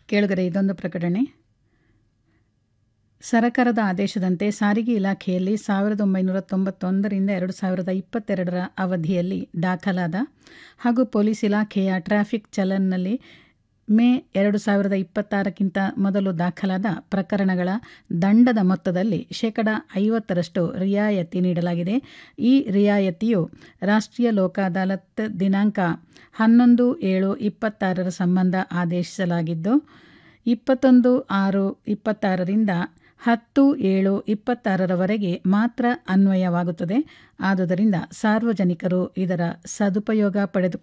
ಕೇಳುಗರೆ ಇದೊಂದು ಪ್ರಕಟಣೆ ಸರಕಾರದ ಆದೇಶದಂತೆ ಸಾರಿಗೆ ಇಲಾಖೆಯಲ್ಲಿ ಸಾವಿರದ ಒಂಬೈನೂರ ತೊಂಬತ್ತೊಂದರಿಂದ ಎರಡು ಸಾವಿರದ ಇಪ್ಪತ್ತೆರಡರ ಅವಧಿಯಲ್ಲಿ ದಾಖಲಾದ ಹಾಗೂ ಪೊಲೀಸ್ ಇಲಾಖೆಯ ಟ್ರಾಫಿಕ್ ಚಲನ್ನಲ್ಲಿ ಮೇ ಎರಡು ಸಾವಿರದ ಇಪ್ಪತ್ತಾರಕ್ಕಿಂತ ಮೊದಲು ದಾಖಲಾದ ಪ್ರಕರಣಗಳ ದಂಡದ ಮೊತ್ತದಲ್ಲಿ ಶೇಕಡ ಐವತ್ತರಷ್ಟು ರಿಯಾಯತಿ ನೀಡಲಾಗಿದೆ ಈ ರಿಯಾಯತಿಯು ರಾಷ್ಟ್ರೀಯ ಲೋಕ ಅದಾಲತ್ ದಿನಾಂಕ ಹನ್ನೊಂದು ಏಳು ಇಪ್ಪತ್ತಾರರ ಸಂಬಂಧ ಆದೇಶಿಸಲಾಗಿದ್ದು ಇಪ್ಪತ್ತೊಂದು ಆರು ಇಪ್ಪತ್ತಾರರಿಂದ ಹತ್ತು ಏಳು ಇಪ್ಪತ್ತಾರರವರೆಗೆ ಮಾತ್ರ ಅನ್ವಯವಾಗುತ್ತದೆ ಆದುದರಿಂದ ಸಾರ್ವಜನಿಕರು ಇದರ ಸದುಪಯೋಗ ಪಡೆದುಕೊಳ್ಳ